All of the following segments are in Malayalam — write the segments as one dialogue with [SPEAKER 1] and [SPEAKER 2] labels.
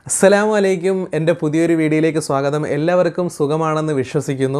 [SPEAKER 1] അസ്സലാമു അലൈക്കും എൻ്റെ പുതിയൊരു വീഡിയോയിലേക്ക് സ്വാഗതം എല്ലാവർക്കും സുഖമാണെന്ന് വിശ്വസിക്കുന്നു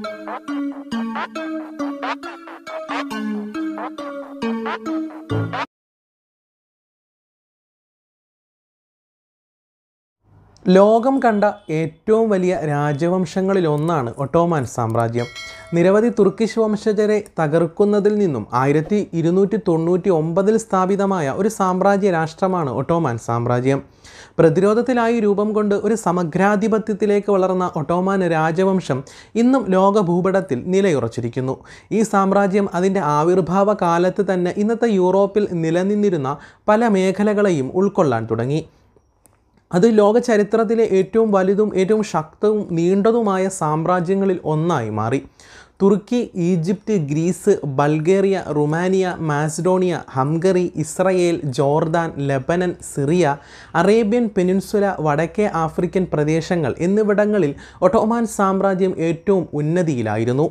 [SPEAKER 1] ലോകം കണ്ട ഏറ്റവും വലിയ രാജവംശങ്ങളിൽ ഒന്നാണ് ഒട്ടോമാൻ സാമ്രാജ്യം നിരവധി തുർക്കിഷ് വംശജരെ തകർക്കുന്നതിൽ നിന്നും ആയിരത്തി ഇരുന്നൂറ്റി തൊണ്ണൂറ്റി ഒമ്പതിൽ സ്ഥാപിതമായ ഒരു സാമ്രാജ്യ രാഷ്ട്രമാണ് ഒട്ടോമാൻ സാമ്രാജ്യം പ്രതിരോധത്തിലായി രൂപം കൊണ്ട് ഒരു സമഗ്രാധിപത്യത്തിലേക്ക് വളർന്ന ഒട്ടോമാൻ രാജവംശം ഇന്നും ലോക ഭൂപടത്തിൽ നിലയുറച്ചിരിക്കുന്നു ഈ സാമ്രാജ്യം അതിൻ്റെ ആവിർഭാവ കാലത്ത് തന്നെ ഇന്നത്തെ യൂറോപ്പിൽ നിലനിന്നിരുന്ന പല മേഖലകളെയും ഉൾക്കൊള്ളാൻ തുടങ്ങി അത് ലോക ചരിത്രത്തിലെ ഏറ്റവും വലുതും ഏറ്റവും ശക്തവും നീണ്ടതുമായ സാമ്രാജ്യങ്ങളിൽ ഒന്നായി മാറി Turkey Egypt Greece Bulgaria Rumania Macedonia Hungary Israel Jordan Lebanon Syria Arabian peninsula വടക്കേ ആഫ്രിക്കൻ പ്രദേശങ്ങൾ എന്നിവിടങ്ങളിൽ ഒട്ടോമാൻ സാമ്രാജ്യം ഏറ്റവും ഉന്നതിയിലായിരുന്നു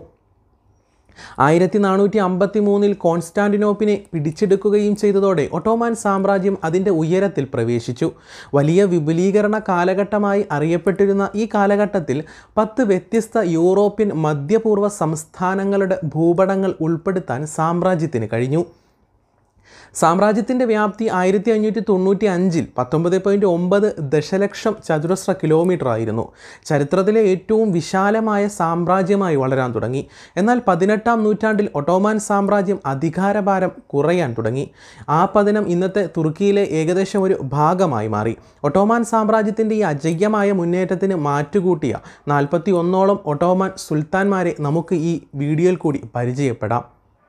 [SPEAKER 1] ആയിരത്തി നാനൂറ്റി അമ്പത്തി മൂന്നിൽ കോൺസ്റ്റാന്റിനോപ്പിനെ പിടിച്ചെടുക്കുകയും ചെയ്തതോടെ ഒട്ടോമാൻ സാമ്രാജ്യം അതിൻ്റെ ഉയരത്തിൽ പ്രവേശിച്ചു വലിയ വിപുലീകരണ കാലഘട്ടമായി അറിയപ്പെട്ടിരുന്ന ഈ കാലഘട്ടത്തിൽ പത്ത് വ്യത്യസ്ത യൂറോപ്യൻ മധ്യപൂർവ്വ സംസ്ഥാനങ്ങളുടെ ഭൂപടങ്ങൾ ഉൾപ്പെടുത്താൻ സാമ്രാജ്യത്തിന് കഴിഞ്ഞു സാമ്രാജ്യത്തിൻ്റെ വ്യാപ്തി ആയിരത്തി അഞ്ഞൂറ്റി തൊണ്ണൂറ്റി അഞ്ചിൽ പത്തൊമ്പത് പോയിൻറ്റ് ഒമ്പത് ദശലക്ഷം ചതുരശ്ര കിലോമീറ്റർ ആയിരുന്നു ചരിത്രത്തിലെ ഏറ്റവും വിശാലമായ സാമ്രാജ്യമായി വളരാൻ തുടങ്ങി എന്നാൽ പതിനെട്ടാം നൂറ്റാണ്ടിൽ ഒട്ടോമാൻ സാമ്രാജ്യം അധികാരഭാരം കുറയാൻ തുടങ്ങി ആ പതനം ഇന്നത്തെ തുർക്കിയിലെ ഏകദേശം ഒരു ഭാഗമായി മാറി ഒട്ടോമാൻ സാമ്രാജ്യത്തിൻ്റെ ഈ അജയ്യമായ മുന്നേറ്റത്തിന് മാറ്റുകൂട്ടിയ നാൽപ്പത്തി ഒന്നോളം ഒട്ടോമാൻ സുൽത്താൻമാരെ നമുക്ക് ഈ വീഡിയോയിൽ കൂടി പരിചയപ്പെടാം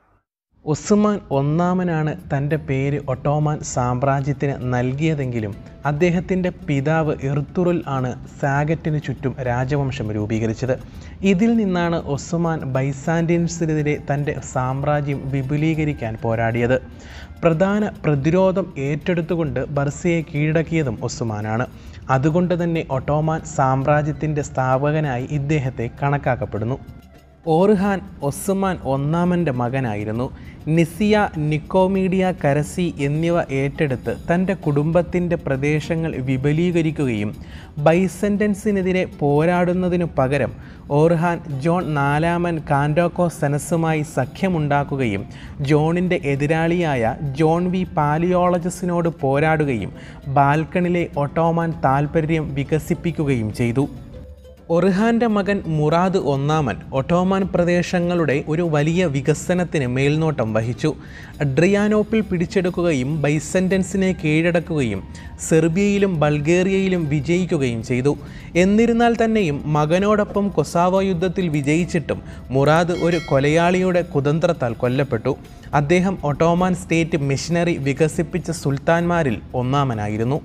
[SPEAKER 1] ഉസ്മാൻ ഒന്നാമനാണ് തൻ്റെ പേര് ഒട്ടോമാൻ സാമ്രാജ്യത്തിന് നൽകിയതെങ്കിലും അദ്ദേഹത്തിൻ്റെ പിതാവ് എർത്തുറുൽ ആണ് സാഗറ്റിന് ചുറ്റും രാജവംശം രൂപീകരിച്ചത് ഇതിൽ നിന്നാണ് ഒസ്മാൻ ബൈസാൻഡിയൻസിനെതിരെ തൻ്റെ സാമ്രാജ്യം വിപുലീകരിക്കാൻ പോരാടിയത് പ്രധാന പ്രതിരോധം ഏറ്റെടുത്തുകൊണ്ട് ബർസയെ കീഴടക്കിയതും ഒസ്മാനാണ് അതുകൊണ്ട് തന്നെ ഒട്ടോമാൻ സാമ്രാജ്യത്തിൻ്റെ സ്ഥാപകനായി ഇദ്ദേഹത്തെ കണക്കാക്കപ്പെടുന്നു ഓർഹാൻ ഒസ്മാൻ ഒന്നാമൻ്റെ മകനായിരുന്നു നിസിയ നിക്കോമീഡിയ കരസി എന്നിവ ഏറ്റെടുത്ത് തൻ്റെ കുടുംബത്തിൻ്റെ പ്രദേശങ്ങൾ വിപുലീകരിക്കുകയും ബൈസെൻറ്റൻസിനെതിരെ പോരാടുന്നതിനു പകരം ഓർഹാൻ ജോൺ നാലാമൻ കാൻഡോക്കോ സെനസുമായി സഖ്യമുണ്ടാക്കുകയും ജോണിൻ്റെ എതിരാളിയായ ജോൺ വി പാലിയോളജസിനോട് പോരാടുകയും ബാൽക്കണിലെ ഒട്ടോമാൻ താൽപ്പര്യം വികസിപ്പിക്കുകയും ചെയ്തു ഒർഹാൻ്റെ മകൻ മുറാദ് ഒന്നാമൻ ഒട്ടോമാൻ പ്രദേശങ്ങളുടെ ഒരു വലിയ വികസനത്തിന് മേൽനോട്ടം വഹിച്ചു അഡ്രിയാനോപ്പിൾ പിടിച്ചെടുക്കുകയും ബൈസെൻറ്റൻസിനെ കീഴടക്കുകയും സെർബിയയിലും ബൾഗേറിയയിലും വിജയിക്കുകയും ചെയ്തു എന്നിരുന്നാൽ തന്നെയും മകനോടൊപ്പം കൊസാവോ യുദ്ധത്തിൽ വിജയിച്ചിട്ടും മുറാദ് ഒരു കൊലയാളിയുടെ കുതന്ത്രത്താൽ കൊല്ലപ്പെട്ടു അദ്ദേഹം ഒട്ടോമാൻ സ്റ്റേറ്റ് മിഷനറി വികസിപ്പിച്ച സുൽത്താൻമാരിൽ ഒന്നാമനായിരുന്നു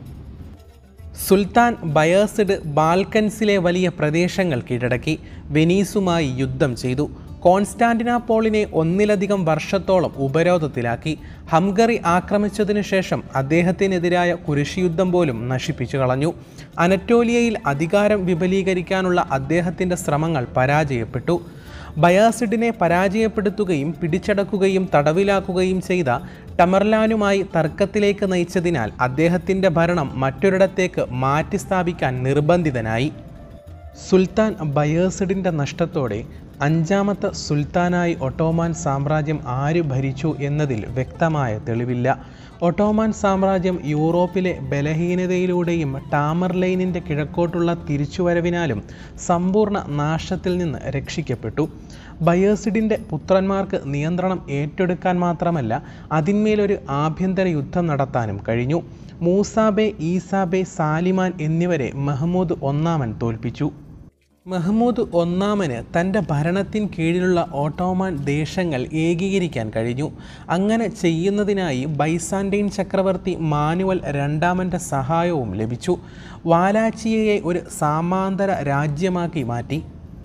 [SPEAKER 1] സുൽത്താൻ ബയേഴ്സിഡ് ബാൽക്കൻസിലെ വലിയ പ്രദേശങ്ങൾ കീഴടക്കി വെനീസുമായി യുദ്ധം ചെയ്തു കോൺസ്റ്റാന്റിനാപ്പോളിനെ ഒന്നിലധികം വർഷത്തോളം ഉപരോധത്തിലാക്കി ഹംഗറി ആക്രമിച്ചതിനു ശേഷം അദ്ദേഹത്തിനെതിരായ കുരിശുയുദ്ധം പോലും നശിപ്പിച്ചു കളഞ്ഞു അനറ്റോലിയയിൽ അധികാരം വിപുലീകരിക്കാനുള്ള അദ്ദേഹത്തിൻ്റെ ശ്രമങ്ങൾ പരാജയപ്പെട്ടു ബയാസിഡിനെ പരാജയപ്പെടുത്തുകയും പിടിച്ചടക്കുകയും തടവിലാക്കുകയും ചെയ്ത ടമർലാനുമായി തർക്കത്തിലേക്ക് നയിച്ചതിനാൽ അദ്ദേഹത്തിൻ്റെ ഭരണം മറ്റൊരിടത്തേക്ക് മാറ്റി സ്ഥാപിക്കാൻ നിർബന്ധിതനായി സുൽത്താൻ ബയേഴ്സിഡിൻ്റെ നഷ്ടത്തോടെ അഞ്ചാമത്തെ സുൽത്താനായി ഒട്ടോമാൻ സാമ്രാജ്യം ആര് ഭരിച്ചു എന്നതിൽ വ്യക്തമായ തെളിവില്ല ഒട്ടോമാൻ സാമ്രാജ്യം യൂറോപ്പിലെ ബലഹീനതയിലൂടെയും ടാമർലൈനിൻ്റെ കിഴക്കോട്ടുള്ള തിരിച്ചുവരവിനാലും സമ്പൂർണ്ണ നാശത്തിൽ നിന്ന് രക്ഷിക്കപ്പെട്ടു ബയേഴ്സിഡിൻ്റെ പുത്രന്മാർക്ക് നിയന്ത്രണം ഏറ്റെടുക്കാൻ മാത്രമല്ല അതിന്മേലൊരു ആഭ്യന്തര യുദ്ധം നടത്താനും കഴിഞ്ഞു മൂസാബെ ഈസാബെ സാലിമാൻ എന്നിവരെ മഹ്മൂദ് ഒന്നാമൻ തോൽപ്പിച്ചു മഹ്മൂദ് ഒന്നാമന് തൻ്റെ ഭരണത്തിൻ കീഴിലുള്ള ഓട്ടോമാൻ ദേശങ്ങൾ ഏകീകരിക്കാൻ കഴിഞ്ഞു അങ്ങനെ ചെയ്യുന്നതിനായി ബൈസാൻഡൈൻ ചക്രവർത്തി മാനുവൽ രണ്ടാമൻ്റെ സഹായവും ലഭിച്ചു വാലാച്ചിയയെ ഒരു സാമാന്തര രാജ്യമാക്കി മാറ്റി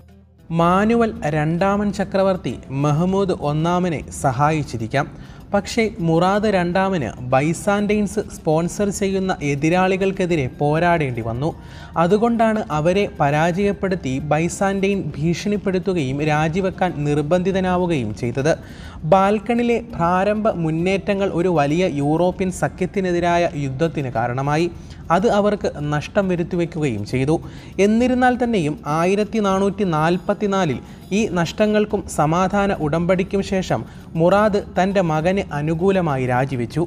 [SPEAKER 1] മാനുവൽ രണ്ടാമൻ ചക്രവർത്തി മഹ്മൂദ് ഒന്നാമനെ സഹായിച്ചിരിക്കാം പക്ഷേ മുറാദ് രണ്ടാമന് ബൈസാൻഡൈൻസ് സ്പോൺസർ ചെയ്യുന്ന എതിരാളികൾക്കെതിരെ പോരാടേണ്ടി വന്നു അതുകൊണ്ടാണ് അവരെ പരാജയപ്പെടുത്തി ബൈസാൻഡൈൻ ഭീഷണിപ്പെടുത്തുകയും രാജിവെക്കാൻ നിർബന്ധിതനാവുകയും ചെയ്തത് ബാൽക്കണിലെ പ്രാരംഭ മുന്നേറ്റങ്ങൾ ഒരു വലിയ യൂറോപ്യൻ സഖ്യത്തിനെതിരായ യുദ്ധത്തിന് കാരണമായി അത് അവർക്ക് നഷ്ടം വരുത്തിവെക്കുകയും ചെയ്തു എന്നിരുന്നാൽ തന്നെയും ആയിരത്തി നാനൂറ്റി നാൽപ്പത്തിനാലിൽ ഈ നഷ്ടങ്ങൾക്കും സമാധാന ഉടമ്പടിക്കും ശേഷം മുറാദ് തൻ്റെ മകന് അനുകൂലമായി രാജിവെച്ചു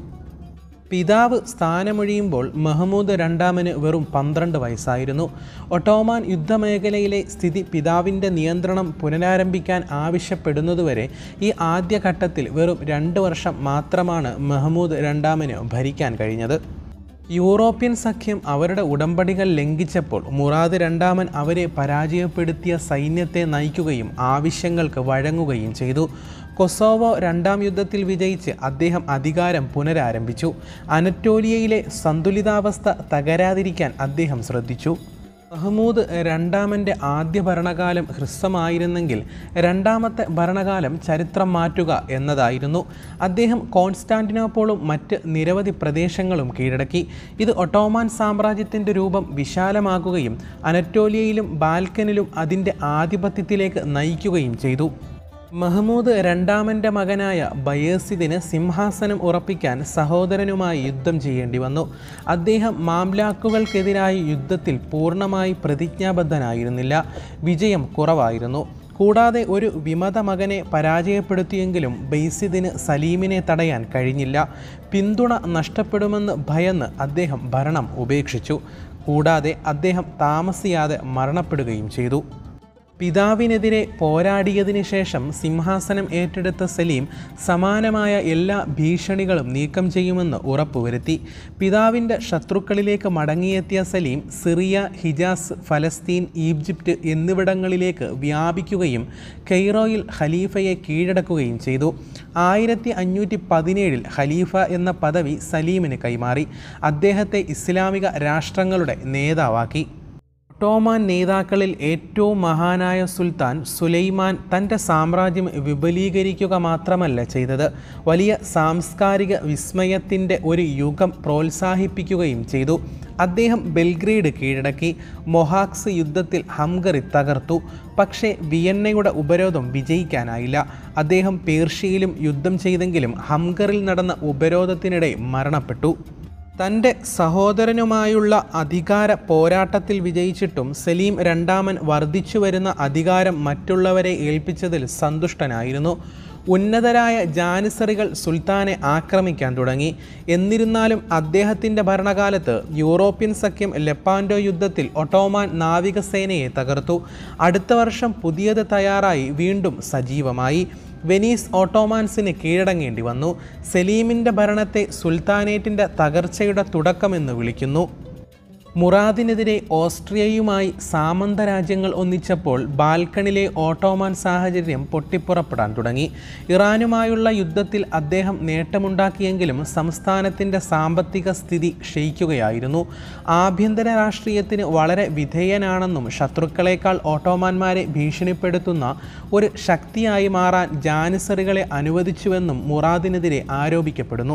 [SPEAKER 1] പിതാവ് സ്ഥാനമൊഴിയുമ്പോൾ മഹമ്മൂദ് രണ്ടാമന് വെറും പന്ത്രണ്ട് വയസ്സായിരുന്നു ഒട്ടോമാൻ യുദ്ധമേഖലയിലെ സ്ഥിതി പിതാവിൻ്റെ നിയന്ത്രണം പുനരാരംഭിക്കാൻ ആവശ്യപ്പെടുന്നതുവരെ ഈ ആദ്യഘട്ടത്തിൽ വെറും രണ്ട് വർഷം മാത്രമാണ് മഹമ്മൂദ് രണ്ടാമന് ഭരിക്കാൻ കഴിഞ്ഞത് യൂറോപ്യൻ സഖ്യം അവരുടെ ഉടമ്പടികൾ ലംഘിച്ചപ്പോൾ മുറാദ് രണ്ടാമൻ അവരെ പരാജയപ്പെടുത്തിയ സൈന്യത്തെ നയിക്കുകയും ആവശ്യങ്ങൾക്ക് വഴങ്ങുകയും ചെയ്തു കൊസോവോ രണ്ടാം യുദ്ധത്തിൽ വിജയിച്ച് അദ്ദേഹം അധികാരം പുനരാരംഭിച്ചു അനറ്റോലിയയിലെ സന്തുലിതാവസ്ഥ തകരാതിരിക്കാൻ അദ്ദേഹം ശ്രദ്ധിച്ചു മഹ്മൂദ് രണ്ടാമൻ്റെ ആദ്യ ഭരണകാലം ഹ്രസ്വമായിരുന്നെങ്കിൽ രണ്ടാമത്തെ ഭരണകാലം ചരിത്രം മാറ്റുക എന്നതായിരുന്നു അദ്ദേഹം കോൺസ്റ്റാന്റിനോപ്പോളും മറ്റ് നിരവധി പ്രദേശങ്ങളും കീഴടക്കി ഇത് ഒട്ടോമാൻ സാമ്രാജ്യത്തിൻ്റെ രൂപം വിശാലമാക്കുകയും അനറ്റോലിയയിലും ബാൽക്കനിലും അതിൻ്റെ ആധിപത്യത്തിലേക്ക് നയിക്കുകയും ചെയ്തു മഹ്മൂദ് രണ്ടാമൻ്റെ മകനായ ബയേസിദിന് സിംഹാസനം ഉറപ്പിക്കാൻ സഹോദരനുമായി യുദ്ധം ചെയ്യേണ്ടി വന്നു അദ്ദേഹം മാംലാക്കുകൾക്കെതിരായ യുദ്ധത്തിൽ പൂർണ്ണമായി പ്രതിജ്ഞാബദ്ധനായിരുന്നില്ല വിജയം കുറവായിരുന്നു കൂടാതെ ഒരു വിമത മകനെ പരാജയപ്പെടുത്തിയെങ്കിലും ബെയ്സിദിന് സലീമിനെ തടയാൻ കഴിഞ്ഞില്ല പിന്തുണ നഷ്ടപ്പെടുമെന്ന് ഭയന്ന് അദ്ദേഹം ഭരണം ഉപേക്ഷിച്ചു കൂടാതെ അദ്ദേഹം താമസിയാതെ മരണപ്പെടുകയും ചെയ്തു പിതാവിനെതിരെ പോരാടിയതിന് ശേഷം സിംഹാസനം ഏറ്റെടുത്ത സലീം സമാനമായ എല്ലാ ഭീഷണികളും നീക്കം ചെയ്യുമെന്ന് ഉറപ്പുവരുത്തി പിതാവിൻ്റെ ശത്രുക്കളിലേക്ക് മടങ്ങിയെത്തിയ സലീം സിറിയ ഹിജാസ് ഫലസ്തീൻ ഈജിപ്റ്റ് എന്നിവിടങ്ങളിലേക്ക് വ്യാപിക്കുകയും കെയ്റോയിൽ ഖലീഫയെ കീഴടക്കുകയും ചെയ്തു ആയിരത്തി അഞ്ഞൂറ്റി പതിനേഴിൽ ഖലീഫ എന്ന പദവി സലീമിന് കൈമാറി അദ്ദേഹത്തെ ഇസ്ലാമിക രാഷ്ട്രങ്ങളുടെ നേതാവാക്കി ഒട്ടോമാൻ നേതാക്കളിൽ ഏറ്റവും മഹാനായ സുൽത്താൻ സുലൈമാൻ തൻ്റെ സാമ്രാജ്യം വിപുലീകരിക്കുക മാത്രമല്ല ചെയ്തത് വലിയ സാംസ്കാരിക വിസ്മയത്തിൻ്റെ ഒരു യുഗം പ്രോത്സാഹിപ്പിക്കുകയും ചെയ്തു അദ്ദേഹം ബെൽഗ്രേഡ് കീഴടക്കി മൊഹാക്സ് യുദ്ധത്തിൽ ഹംഗറി തകർത്തു പക്ഷേ വിയന്നയുടെ ഉപരോധം വിജയിക്കാനായില്ല അദ്ദേഹം പേർഷ്യയിലും യുദ്ധം ചെയ്തെങ്കിലും ഹംഗറിൽ നടന്ന ഉപരോധത്തിനിടെ മരണപ്പെട്ടു തൻ്റെ സഹോദരനുമായുള്ള അധികാര പോരാട്ടത്തിൽ വിജയിച്ചിട്ടും സലീം രണ്ടാമൻ വർദ്ധിച്ചു വരുന്ന അധികാരം മറ്റുള്ളവരെ ഏൽപ്പിച്ചതിൽ സന്തുഷ്ടനായിരുന്നു ഉന്നതരായ ജാനിസറികൾ സുൽത്താനെ ആക്രമിക്കാൻ തുടങ്ങി എന്നിരുന്നാലും അദ്ദേഹത്തിൻ്റെ ഭരണകാലത്ത് യൂറോപ്യൻ സഖ്യം ലെപ്പാൻഡോ യുദ്ധത്തിൽ ഒട്ടോമാൻ നാവികസേനയെ തകർത്തു അടുത്ത വർഷം പുതിയത് തയ്യാറായി വീണ്ടും സജീവമായി വെനീസ് ഓട്ടോമാൻസിന് കീഴടങ്ങേണ്ടി വന്നു സലീമിൻ്റെ ഭരണത്തെ സുൽത്താനേറ്റിൻ്റെ തകർച്ചയുടെ തുടക്കമെന്ന് വിളിക്കുന്നു മുറാദിനെതിരെ ഓസ്ട്രിയയുമായി സാമന്ത രാജ്യങ്ങൾ ഒന്നിച്ചപ്പോൾ ബാൽക്കണിലെ ഓട്ടോമാൻ സാഹചര്യം പൊട്ടിപ്പുറപ്പെടാൻ തുടങ്ങി ഇറാനുമായുള്ള യുദ്ധത്തിൽ അദ്ദേഹം നേട്ടമുണ്ടാക്കിയെങ്കിലും സംസ്ഥാനത്തിൻ്റെ സാമ്പത്തിക സ്ഥിതി ക്ഷയിക്കുകയായിരുന്നു ആഭ്യന്തര രാഷ്ട്രീയത്തിന് വളരെ വിധേയനാണെന്നും ശത്രുക്കളെക്കാൾ ഓട്ടോമാന്മാരെ ഭീഷണിപ്പെടുത്തുന്ന ഒരു ശക്തിയായി മാറാൻ ജാനിസറികളെ അനുവദിച്ചുവെന്നും മുറാദിനെതിരെ ആരോപിക്കപ്പെടുന്നു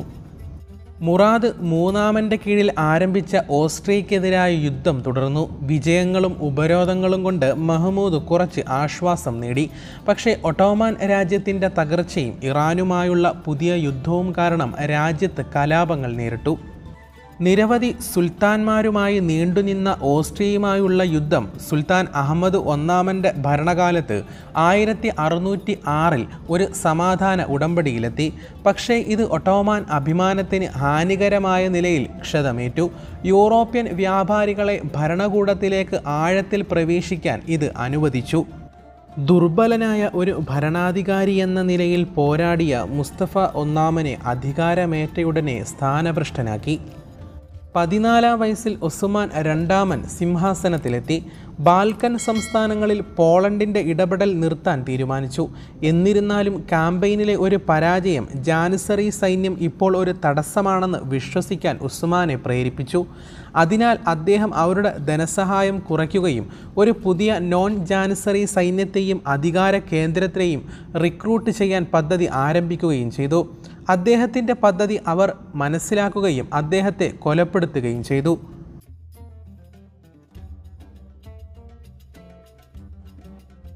[SPEAKER 1] മുറാദ് മൂന്നാമൻ്റെ കീഴിൽ ആരംഭിച്ച ഓസ്ട്രിയക്കെതിരായ യുദ്ധം തുടർന്നു വിജയങ്ങളും ഉപരോധങ്ങളും കൊണ്ട് മഹ്മൂദ് കുറച്ച് ആശ്വാസം നേടി പക്ഷേ ഒട്ടോമാൻ രാജ്യത്തിൻ്റെ തകർച്ചയും ഇറാനുമായുള്ള പുതിയ യുദ്ധവും കാരണം രാജ്യത്ത് കലാപങ്ങൾ നേരിട്ടു നിരവധി സുൽത്താൻമാരുമായി നീണ്ടുനിന്ന ഓസ്ട്രിയയുമായുള്ള യുദ്ധം സുൽത്താൻ അഹമ്മദ് ഒന്നാമൻ്റെ ഭരണകാലത്ത് ആയിരത്തി അറുന്നൂറ്റി ആറിൽ ഒരു സമാധാന ഉടമ്പടിയിലെത്തി പക്ഷേ ഇത് ഒട്ടോമാൻ അഭിമാനത്തിന് ഹാനികരമായ നിലയിൽ ക്ഷതമേറ്റു യൂറോപ്യൻ വ്യാപാരികളെ ഭരണകൂടത്തിലേക്ക് ആഴത്തിൽ പ്രവേശിക്കാൻ ഇത് അനുവദിച്ചു ദുർബലനായ ഒരു ഭരണാധികാരി എന്ന നിലയിൽ പോരാടിയ മുസ്തഫ ഒന്നാമനെ അധികാരമേറ്റയുടനെ സ്ഥാനഭ്രഷ്ടനാക്കി പതിനാലാം വയസ്സിൽ ഒസുമാൻ രണ്ടാമൻ സിംഹാസനത്തിലെത്തി ബാൽക്കൻ സംസ്ഥാനങ്ങളിൽ പോളണ്ടിൻ്റെ ഇടപെടൽ നിർത്താൻ തീരുമാനിച്ചു എന്നിരുന്നാലും ക്യാമ്പയിനിലെ ഒരു പരാജയം ജാനിസറി സൈന്യം ഇപ്പോൾ ഒരു തടസ്സമാണെന്ന് വിശ്വസിക്കാൻ ഉസ്മാനെ പ്രേരിപ്പിച്ചു അതിനാൽ അദ്ദേഹം അവരുടെ ധനസഹായം കുറയ്ക്കുകയും ഒരു പുതിയ നോൺ ജാനിസറി സൈന്യത്തെയും അധികാര കേന്ദ്രത്തെയും റിക്രൂട്ട് ചെയ്യാൻ പദ്ധതി ആരംഭിക്കുകയും ചെയ്തു അദ്ദേഹത്തിൻ്റെ പദ്ധതി അവർ മനസ്സിലാക്കുകയും അദ്ദേഹത്തെ കൊലപ്പെടുത്തുകയും ചെയ്തു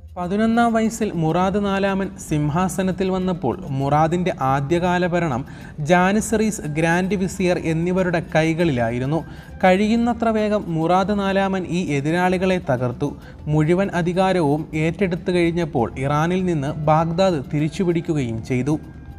[SPEAKER 1] പതിനൊന്നാം വയസ്സിൽ മുറാദ് നാലാമൻ സിംഹാസനത്തിൽ വന്നപ്പോൾ മുറാദിൻ്റെ ആദ്യകാല ഭരണം ജാനിസറീസ് ഗ്രാൻഡ് വിസിയർ എന്നിവരുടെ കൈകളിലായിരുന്നു കഴിയുന്നത്ര വേഗം മുറാദ് നാലാമൻ ഈ എതിരാളികളെ തകർത്തു മുഴുവൻ അധികാരവും ഏറ്റെടുത്തു കഴിഞ്ഞപ്പോൾ ഇറാനിൽ നിന്ന് ബാഗ്ദാദ് തിരിച്ചുപിടിക്കുകയും ചെയ്തു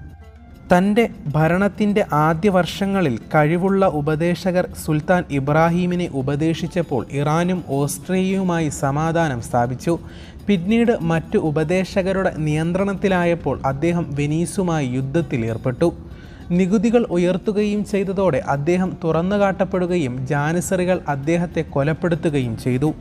[SPEAKER 1] തൻ്റെ ഭരണത്തിൻ്റെ ആദ്യ വർഷങ്ങളിൽ കഴിവുള്ള ഉപദേശകർ സുൽത്താൻ ഇബ്രാഹീമിനെ ഉപദേശിച്ചപ്പോൾ ഇറാനും ഓസ്ട്രേലിയയുമായി സമാധാനം സ്ഥാപിച്ചു പിന്നീട് മറ്റു ഉപദേശകരുടെ നിയന്ത്രണത്തിലായപ്പോൾ അദ്ദേഹം വെനീസുമായി യുദ്ധത്തിൽ ഏർപ്പെട്ടു നികുതികൾ ഉയർത്തുകയും ചെയ്തതോടെ അദ്ദേഹം തുറന്നുകാട്ടപ്പെടുകയും ജാനിസറികൾ അദ്ദേഹത്തെ കൊലപ്പെടുത്തുകയും ചെയ്തു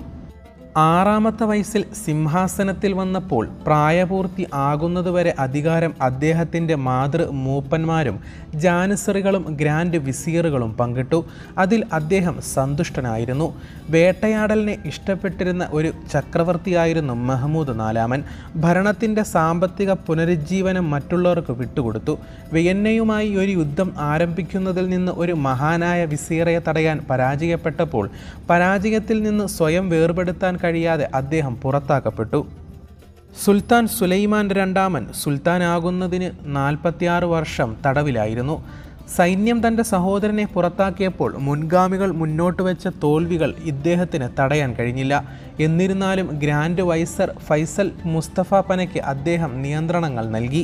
[SPEAKER 1] ആറാമത്തെ വയസ്സിൽ സിംഹാസനത്തിൽ വന്നപ്പോൾ പ്രായപൂർത്തി ആകുന്നതുവരെ അധികാരം അദ്ദേഹത്തിൻ്റെ മാതൃ മൂപ്പന്മാരും ജാനിസറികളും ഗ്രാൻഡ് വിസിയറുകളും പങ്കിട്ടു അതിൽ അദ്ദേഹം സന്തുഷ്ടനായിരുന്നു വേട്ടയാടലിനെ ഇഷ്ടപ്പെട്ടിരുന്ന ഒരു ചക്രവർത്തിയായിരുന്നു മഹ്മൂദ് നാലാമൻ ഭരണത്തിൻ്റെ സാമ്പത്തിക പുനരുജ്ജീവനം മറ്റുള്ളവർക്ക് വിട്ടുകൊടുത്തു വിയന്നയുമായി ഒരു യുദ്ധം ആരംഭിക്കുന്നതിൽ നിന്ന് ഒരു മഹാനായ വിസിയറയെ തടയാൻ പരാജയപ്പെട്ടപ്പോൾ പരാജയത്തിൽ നിന്ന് സ്വയം വേർപെടുത്താൻ കഴിയാതെ അദ്ദേഹം പുറത്താക്കപ്പെട്ടു സുൽത്താൻ സുലൈമാൻ രണ്ടാമൻ സുൽത്താനാകുന്നതിന് നാൽപ്പത്തിയാറ് വർഷം തടവിലായിരുന്നു സൈന്യം തൻ്റെ സഹോദരനെ പുറത്താക്കിയപ്പോൾ മുൻഗാമികൾ മുന്നോട്ട് വെച്ച തോൽവികൾ ഇദ്ദേഹത്തിന് തടയാൻ കഴിഞ്ഞില്ല എന്നിരുന്നാലും ഗ്രാൻഡ് വൈസർ ഫൈസൽ മുസ്തഫ പനയ്ക്ക് അദ്ദേഹം നിയന്ത്രണങ്ങൾ നൽകി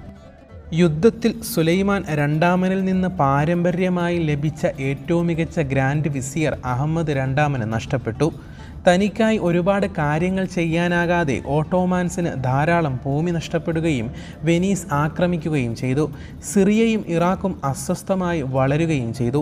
[SPEAKER 1] യുദ്ധത്തിൽ സുലൈമാൻ രണ്ടാമനിൽ നിന്ന് പാരമ്പര്യമായി ലഭിച്ച ഏറ്റവും മികച്ച ഗ്രാൻഡ് വിസിയർ അഹമ്മദ് രണ്ടാമന് നഷ്ടപ്പെട്ടു തനിക്കായി ഒരുപാട് കാര്യങ്ങൾ ചെയ്യാനാകാതെ ഓട്ടോമാൻസിന് ധാരാളം ഭൂമി നഷ്ടപ്പെടുകയും വെനീസ് ആക്രമിക്കുകയും ചെയ്തു സിറിയയും ഇറാഖും അസ്വസ്ഥമായി വളരുകയും ചെയ്തു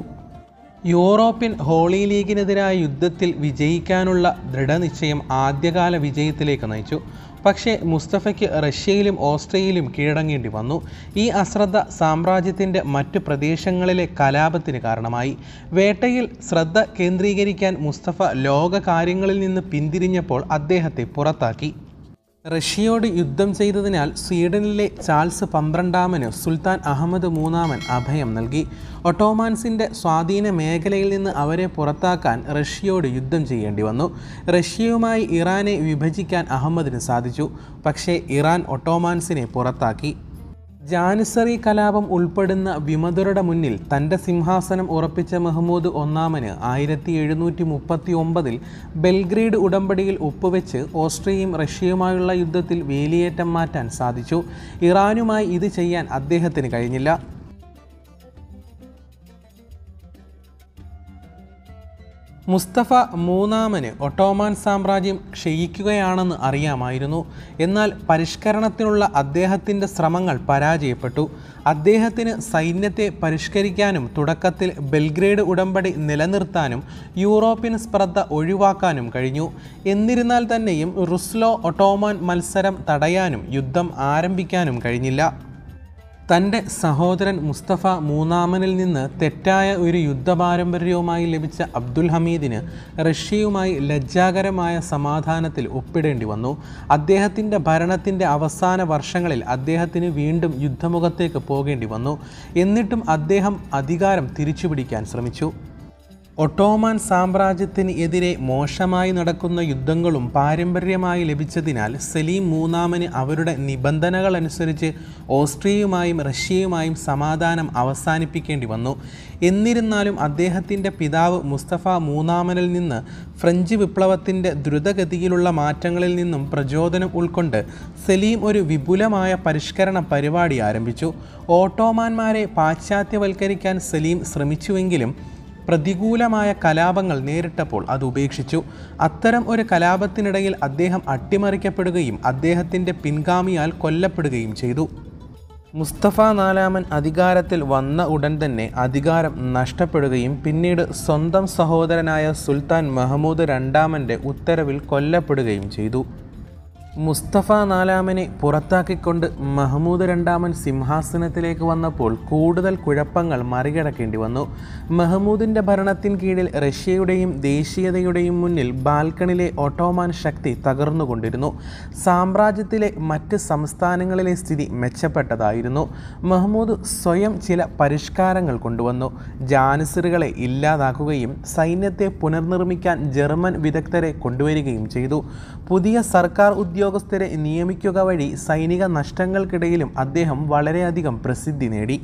[SPEAKER 1] യൂറോപ്യൻ ഹോളി ലീഗിനെതിരായ യുദ്ധത്തിൽ വിജയിക്കാനുള്ള ദൃഢനിശ്ചയം ആദ്യകാല വിജയത്തിലേക്ക് നയിച്ചു പക്ഷേ മുസ്തഫയ്ക്ക് റഷ്യയിലും ഓസ്ട്രിയയിലും കീഴടങ്ങേണ്ടി വന്നു ഈ അശ്രദ്ധ സാമ്രാജ്യത്തിൻ്റെ മറ്റു പ്രദേശങ്ങളിലെ കലാപത്തിന് കാരണമായി വേട്ടയിൽ ശ്രദ്ധ കേന്ദ്രീകരിക്കാൻ മുസ്തഫ ലോക കാര്യങ്ങളിൽ നിന്ന് പിന്തിരിഞ്ഞപ്പോൾ അദ്ദേഹത്തെ പുറത്താക്കി റഷ്യയോട് യുദ്ധം ചെയ്തതിനാൽ സ്വീഡനിലെ ചാൾസ് പന്ത്രണ്ടാമന് സുൽത്താൻ അഹമ്മദ് മൂന്നാമൻ അഭയം നൽകി ഒട്ടോമാൻസിൻ്റെ സ്വാധീന മേഖലയിൽ നിന്ന് അവരെ പുറത്താക്കാൻ റഷ്യയോട് യുദ്ധം ചെയ്യേണ്ടി വന്നു റഷ്യയുമായി ഇറാനെ വിഭജിക്കാൻ അഹമ്മദിന് സാധിച്ചു പക്ഷേ ഇറാൻ ഒട്ടോമാൻസിനെ പുറത്താക്കി ജാനിസറി കലാപം ഉൾപ്പെടുന്ന വിമതരുടെ മുന്നിൽ തൻ്റെ സിംഹാസനം ഉറപ്പിച്ച മഹ്മൂദ് ഒന്നാമന് ആയിരത്തി എഴുന്നൂറ്റി മുപ്പത്തി ഒമ്പതിൽ ബെൽഗ്രേഡ് ഉടമ്പടിയിൽ ഒപ്പുവെച്ച് ഓസ്ട്രിയയും റഷ്യയുമായുള്ള യുദ്ധത്തിൽ വേലിയേറ്റം മാറ്റാൻ സാധിച്ചു ഇറാനുമായി ഇത് ചെയ്യാൻ അദ്ദേഹത്തിന് കഴിഞ്ഞില്ല മുസ്തഫ മൂന്നാമന് ഒട്ടോമാൻ സാമ്രാജ്യം ക്ഷയിക്കുകയാണെന്ന് അറിയാമായിരുന്നു എന്നാൽ പരിഷ്കരണത്തിനുള്ള അദ്ദേഹത്തിൻ്റെ ശ്രമങ്ങൾ പരാജയപ്പെട്ടു അദ്ദേഹത്തിന് സൈന്യത്തെ പരിഷ്കരിക്കാനും തുടക്കത്തിൽ ബെൽഗ്രേഡ് ഉടമ്പടി നിലനിർത്താനും യൂറോപ്യൻ സ്പർദ്ധ ഒഴിവാക്കാനും കഴിഞ്ഞു എന്നിരുന്നാൽ തന്നെയും റുസ്ലോ ഒട്ടോമാൻ മത്സരം തടയാനും യുദ്ധം ആരംഭിക്കാനും കഴിഞ്ഞില്ല തൻ്റെ സഹോദരൻ മുസ്തഫ മൂന്നാമനിൽ നിന്ന് തെറ്റായ ഒരു യുദ്ധപാരമ്പര്യവുമായി ലഭിച്ച അബ്ദുൽ ഹമീദിന് റഷ്യയുമായി ലജ്ജാകരമായ സമാധാനത്തിൽ ഒപ്പിടേണ്ടി വന്നു അദ്ദേഹത്തിൻ്റെ ഭരണത്തിൻ്റെ അവസാന വർഷങ്ങളിൽ അദ്ദേഹത്തിന് വീണ്ടും യുദ്ധമുഖത്തേക്ക് പോകേണ്ടി വന്നു എന്നിട്ടും അദ്ദേഹം അധികാരം തിരിച്ചുപിടിക്കാൻ ശ്രമിച്ചു ഒട്ടോമാൻ സാമ്രാജ്യത്തിന് എതിരെ മോശമായി നടക്കുന്ന യുദ്ധങ്ങളും പാരമ്പര്യമായി ലഭിച്ചതിനാൽ സലീം മൂന്നാമന് അവരുടെ നിബന്ധനകൾ അനുസരിച്ച് ഓസ്ട്രിയയുമായും റഷ്യയുമായും സമാധാനം അവസാനിപ്പിക്കേണ്ടി വന്നു എന്നിരുന്നാലും അദ്ദേഹത്തിൻ്റെ പിതാവ് മുസ്തഫ മൂന്നാമനിൽ നിന്ന് ഫ്രഞ്ച് വിപ്ലവത്തിൻ്റെ ദ്രുതഗതിയിലുള്ള മാറ്റങ്ങളിൽ നിന്നും പ്രചോദനം ഉൾക്കൊണ്ട് സലീം ഒരു വിപുലമായ പരിഷ്കരണ പരിപാടി ആരംഭിച്ചു ഓട്ടോമാന്മാരെ പാശ്ചാത്യവൽക്കരിക്കാൻ സലീം ശ്രമിച്ചുവെങ്കിലും പ്രതികൂലമായ കലാപങ്ങൾ നേരിട്ടപ്പോൾ അത് ഉപേക്ഷിച്ചു അത്തരം ഒരു കലാപത്തിനിടയിൽ അദ്ദേഹം അട്ടിമറിക്കപ്പെടുകയും അദ്ദേഹത്തിൻ്റെ പിൻഗാമിയാൽ കൊല്ലപ്പെടുകയും ചെയ്തു മുസ്തഫ നാലാമൻ അധികാരത്തിൽ വന്ന ഉടൻ തന്നെ അധികാരം നഷ്ടപ്പെടുകയും പിന്നീട് സ്വന്തം സഹോദരനായ സുൽത്താൻ മഹമ്മൂദ് രണ്ടാമൻ്റെ ഉത്തരവിൽ കൊല്ലപ്പെടുകയും ചെയ്തു മുസ്തഫ നാലാമനെ പുറത്താക്കിക്കൊണ്ട് മഹ്മൂദ് രണ്ടാമൻ സിംഹാസനത്തിലേക്ക് വന്നപ്പോൾ കൂടുതൽ കുഴപ്പങ്ങൾ മറികടക്കേണ്ടി വന്നു മഹ്മൂദിൻ്റെ ഭരണത്തിൻ കീഴിൽ റഷ്യയുടെയും ദേശീയതയുടെയും മുന്നിൽ ബാൽക്കണിലെ ഓട്ടോമാൻ ശക്തി തകർന്നുകൊണ്ടിരുന്നു സാമ്രാജ്യത്തിലെ മറ്റ് സംസ്ഥാനങ്ങളിലെ സ്ഥിതി മെച്ചപ്പെട്ടതായിരുന്നു മഹ്മൂദ് സ്വയം ചില പരിഷ്കാരങ്ങൾ കൊണ്ടുവന്നു ജാനിസറുകളെ ഇല്ലാതാക്കുകയും സൈന്യത്തെ പുനർനിർമ്മിക്കാൻ ജർമ്മൻ വിദഗ്ധരെ കൊണ്ടുവരികയും ചെയ്തു പുതിയ സർക്കാർ ഉദ്യോഗ ഉദ്യോഗസ്ഥരെ നിയമിക്കുക വഴി സൈനിക നഷ്ടങ്ങൾക്കിടയിലും അദ്ദേഹം വളരെയധികം പ്രസിദ്ധി നേടി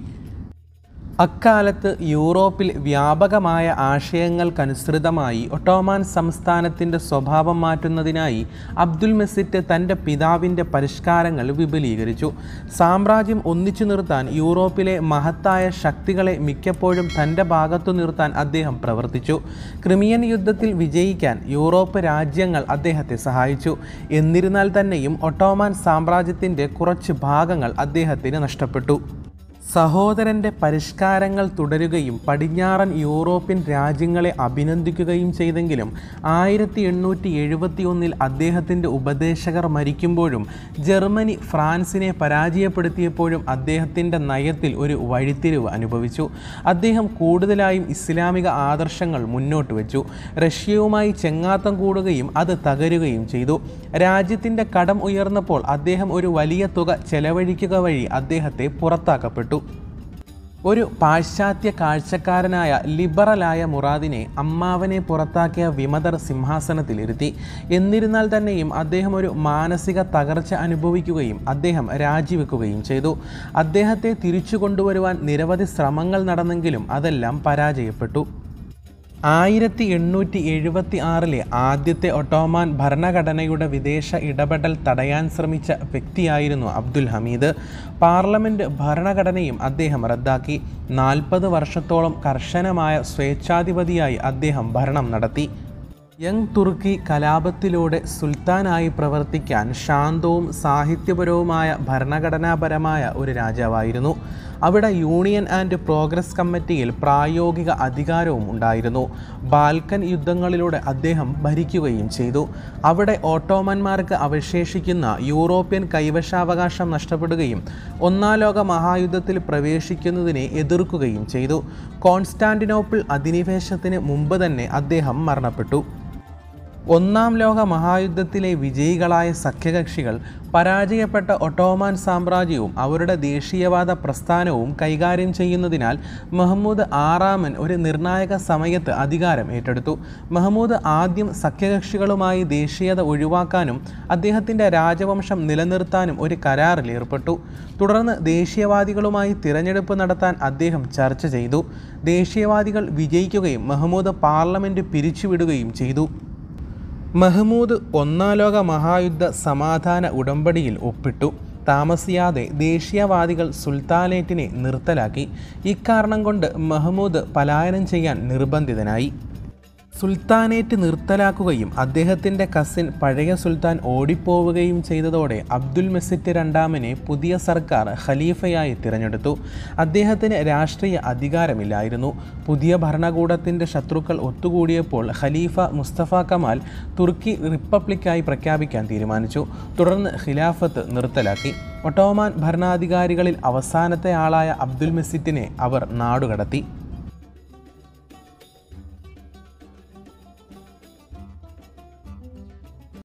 [SPEAKER 1] അക്കാലത്ത് യൂറോപ്പിൽ വ്യാപകമായ ആശയങ്ങൾക്കനുസൃതമായി ഒട്ടോമാൻ സംസ്ഥാനത്തിൻ്റെ സ്വഭാവം മാറ്റുന്നതിനായി അബ്ദുൽ മെസിറ്റ് തൻ്റെ പിതാവിൻ്റെ പരിഷ്കാരങ്ങൾ വിപുലീകരിച്ചു സാമ്രാജ്യം ഒന്നിച്ചു നിർത്താൻ യൂറോപ്പിലെ മഹത്തായ ശക്തികളെ മിക്കപ്പോഴും തൻ്റെ ഭാഗത്തു നിർത്താൻ അദ്ദേഹം പ്രവർത്തിച്ചു ക്രിമിയൻ യുദ്ധത്തിൽ വിജയിക്കാൻ യൂറോപ്പ് രാജ്യങ്ങൾ അദ്ദേഹത്തെ സഹായിച്ചു എന്നിരുന്നാൽ തന്നെയും ഒട്ടോമാൻ സാമ്രാജ്യത്തിൻ്റെ കുറച്ച് ഭാഗങ്ങൾ അദ്ദേഹത്തിന് നഷ്ടപ്പെട്ടു സഹോദരൻ്റെ പരിഷ്കാരങ്ങൾ തുടരുകയും പടിഞ്ഞാറൻ യൂറോപ്യൻ രാജ്യങ്ങളെ അഭിനന്ദിക്കുകയും ചെയ്തെങ്കിലും ആയിരത്തി എണ്ണൂറ്റി എഴുപത്തി ഒന്നിൽ അദ്ദേഹത്തിൻ്റെ ഉപദേശകർ മരിക്കുമ്പോഴും ജർമ്മനി ഫ്രാൻസിനെ പരാജയപ്പെടുത്തിയപ്പോഴും അദ്ദേഹത്തിൻ്റെ നയത്തിൽ ഒരു വഴിത്തിരിവ് അനുഭവിച്ചു അദ്ദേഹം കൂടുതലായും ഇസ്ലാമിക ആദർശങ്ങൾ മുന്നോട്ട് വെച്ചു റഷ്യയുമായി ചെങ്ങാത്തം കൂടുകയും അത് തകരുകയും ചെയ്തു രാജ്യത്തിൻ്റെ കടം ഉയർന്നപ്പോൾ അദ്ദേഹം ഒരു വലിയ തുക ചെലവഴിക്കുക വഴി അദ്ദേഹത്തെ പുറത്താക്കപ്പെട്ടു ഒരു പാശ്ചാത്യ കാഴ്ചക്കാരനായ ലിബറലായ മുറാദിനെ അമ്മാവനെ പുറത്താക്കിയ വിമതർ സിംഹാസനത്തിലിരുത്തി എന്നിരുന്നാൽ തന്നെയും അദ്ദേഹം ഒരു മാനസിക തകർച്ച അനുഭവിക്കുകയും അദ്ദേഹം രാജിവെക്കുകയും ചെയ്തു അദ്ദേഹത്തെ തിരിച്ചു കൊണ്ടുവരുവാൻ നിരവധി ശ്രമങ്ങൾ നടന്നെങ്കിലും അതെല്ലാം പരാജയപ്പെട്ടു ആയിരത്തി എണ്ണൂറ്റി എഴുപത്തി ആറിലെ ആദ്യത്തെ ഒട്ടോമാൻ ഭരണഘടനയുടെ വിദേശ ഇടപെടൽ തടയാൻ ശ്രമിച്ച വ്യക്തിയായിരുന്നു അബ്ദുൽ ഹമീദ് പാർലമെൻറ്റ് ഭരണഘടനയും അദ്ദേഹം റദ്ദാക്കി നാൽപ്പത് വർഷത്തോളം കർശനമായ സ്വേച്ഛാധിപതിയായി അദ്ദേഹം ഭരണം നടത്തി യങ് തുർക്കി കലാപത്തിലൂടെ സുൽത്താനായി പ്രവർത്തിക്കാൻ ശാന്തവും സാഹിത്യപരവുമായ ഭരണഘടനാപരമായ ഒരു രാജാവായിരുന്നു അവിടെ യൂണിയൻ ആൻഡ് പ്രോഗ്രസ് കമ്മിറ്റിയിൽ പ്രായോഗിക അധികാരവും ഉണ്ടായിരുന്നു ബാൽക്കൻ യുദ്ധങ്ങളിലൂടെ അദ്ദേഹം ഭരിക്കുകയും ചെയ്തു അവിടെ ഓട്ടോമന്മാർക്ക് അവശേഷിക്കുന്ന യൂറോപ്യൻ കൈവശാവകാശം നഷ്ടപ്പെടുകയും ഒന്നാം ലോക മഹായുദ്ധത്തിൽ പ്രവേശിക്കുന്നതിനെ എതിർക്കുകയും ചെയ്തു കോൺസ്റ്റാന്റിനോപ്പിൾ അധിനിവേശത്തിന് മുമ്പ് തന്നെ അദ്ദേഹം മരണപ്പെട്ടു ഒന്നാം ലോക മഹായുദ്ധത്തിലെ വിജയികളായ സഖ്യകക്ഷികൾ പരാജയപ്പെട്ട ഒട്ടോമാൻ സാമ്രാജ്യവും അവരുടെ ദേശീയവാദ പ്രസ്ഥാനവും കൈകാര്യം ചെയ്യുന്നതിനാൽ മഹമ്മൂദ് ആറാമൻ ഒരു നിർണായക സമയത്ത് അധികാരം ഏറ്റെടുത്തു മഹമ്മൂദ് ആദ്യം സഖ്യകക്ഷികളുമായി ദേശീയത ഒഴിവാക്കാനും അദ്ദേഹത്തിൻ്റെ രാജവംശം നിലനിർത്താനും ഒരു കരാറിൽ ഏർപ്പെട്ടു തുടർന്ന് ദേശീയവാദികളുമായി തിരഞ്ഞെടുപ്പ് നടത്താൻ അദ്ദേഹം ചർച്ച ചെയ്തു ദേശീയവാദികൾ വിജയിക്കുകയും മഹമ്മൂദ് പാർലമെൻറ്റ് പിരിച്ചുവിടുകയും ചെയ്തു മഹ്മൂദ് ഒന്നാം ലോക മഹായുദ്ധ സമാധാന ഉടമ്പടിയിൽ ഒപ്പിട്ടു താമസിയാതെ ദേശീയവാദികൾ സുൽത്താനേറ്റിനെ നിർത്തലാക്കി ഇക്കാരണം കൊണ്ട് മഹ്മൂദ് പലായനം ചെയ്യാൻ നിർബന്ധിതനായി സുൽത്താനേറ്റ് നിർത്തലാക്കുകയും അദ്ദേഹത്തിൻ്റെ കസിൻ പഴയ സുൽത്താൻ ഓടിപ്പോവുകയും ചെയ്തതോടെ അബ്ദുൽ മെസിറ്റ് രണ്ടാമനെ പുതിയ സർക്കാർ ഖലീഫയായി തിരഞ്ഞെടുത്തു അദ്ദേഹത്തിന് രാഷ്ട്രീയ അധികാരമില്ലായിരുന്നു പുതിയ ഭരണകൂടത്തിൻ്റെ ശത്രുക്കൾ ഒത്തുകൂടിയപ്പോൾ ഖലീഫ മുസ്തഫ കമാൽ തുർക്കി റിപ്പബ്ലിക്കായി പ്രഖ്യാപിക്കാൻ തീരുമാനിച്ചു തുടർന്ന് ഖിലാഫത്ത് നിർത്തലാക്കി ഒട്ടോമാൻ ഭരണാധികാരികളിൽ അവസാനത്തെ ആളായ അബ്ദുൽ മെസിറ്റിനെ അവർ നാടുകടത്തി